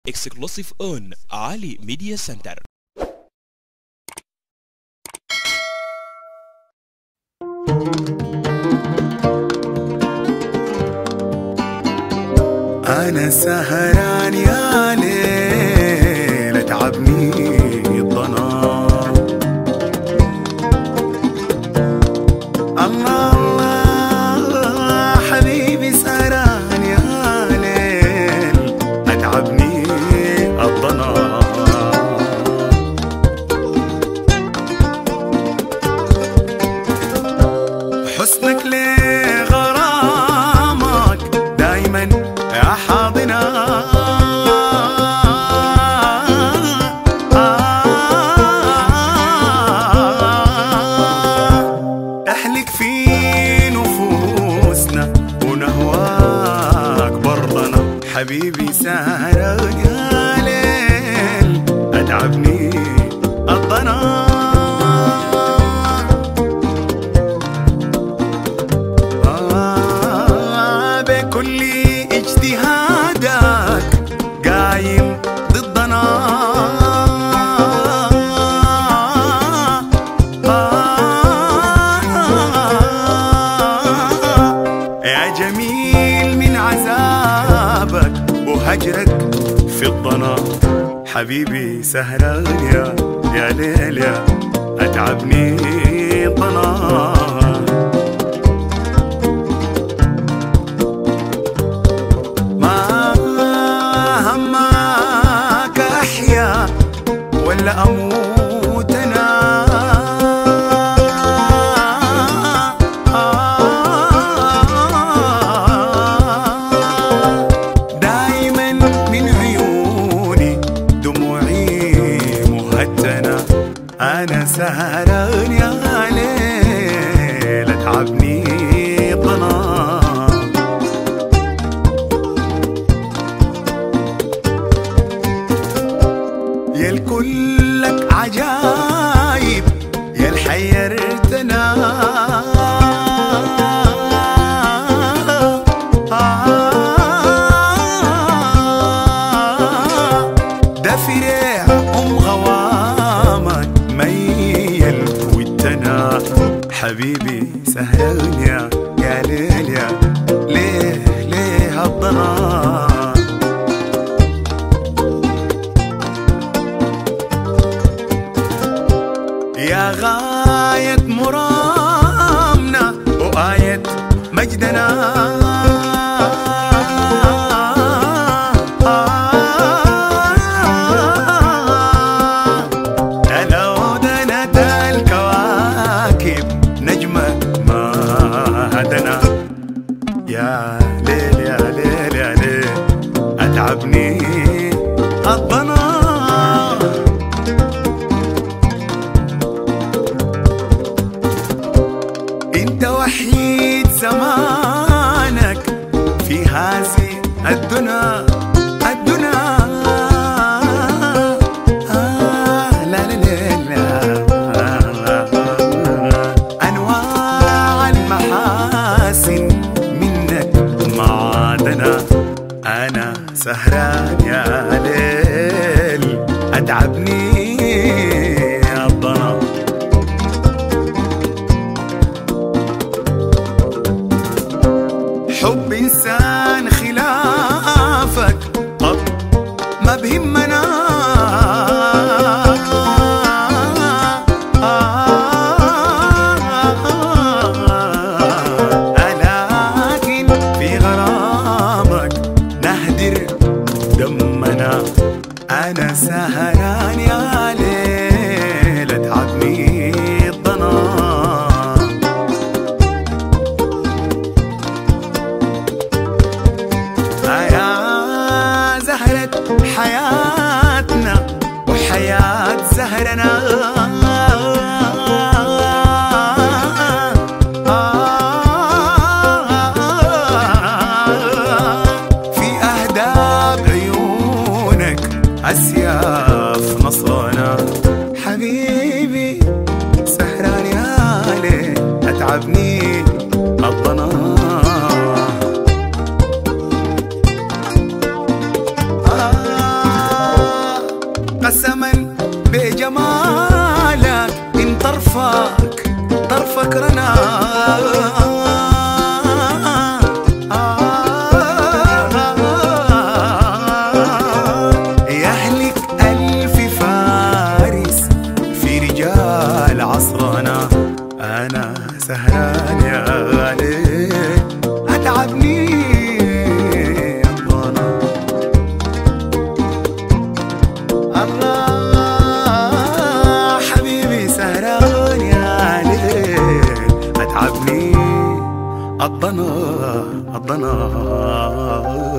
exclusive on Ali Media Center. أنا سهران يا ليل تعبني الظلام الله الله حبيبي سهران يا ليل أتعبني الظلام حسنك ليه غرامك دايما يا حاضنا احلك في نفوسنا ونهواك برضنا حبيبي سهرك يا ليل اتعبني الضنا آه بكل اجتهادك قايم ضدنا آه يا جميل من عذابك وهجرك في الضنا حبيبي سهران يا يا ليل يا اتعبني الضنا ما همك احيا ولا اموت انا دايما من عيوني دموعي مهتنه انا سهران يا ليل اتعبني ظلام يا الكل لك عجايب يا الحيرتنا ده فريع ام غوامك ميل والتنا حبيبي سهران يا يا ليل يا ليه ليه الضنا يا غاية مرامنا وآية مجدنا لو دنت الكواكب نجمة ما هدنا يا ليل يا ليل يا ليل أتعبني الضنا انت وحيد زمانك في هذه الدنا الدنا آه لا لا لا لا انواع المحاسن منك معادنا انا سهران يا ليل اتعبني الضنا حب انسان خلافك قط ما بهمنا لكن في غرامك نهدر دمنا انا سهران يا ليل اتعبني الضنا يا زهرة حياتنا وحياة زهرنا في أهداب عيونك أسياف نصرنا حبيبي سهران يا ليل أتعبني الضنا آه قسما بجمالك ان طرفك طرفك رنا يهلك ألف فارس في رجال عصرنا أنا سهران يا ليل أتعبني أمضانا الله حبيبي سهران يا ليل أتعبني الضنا الضنا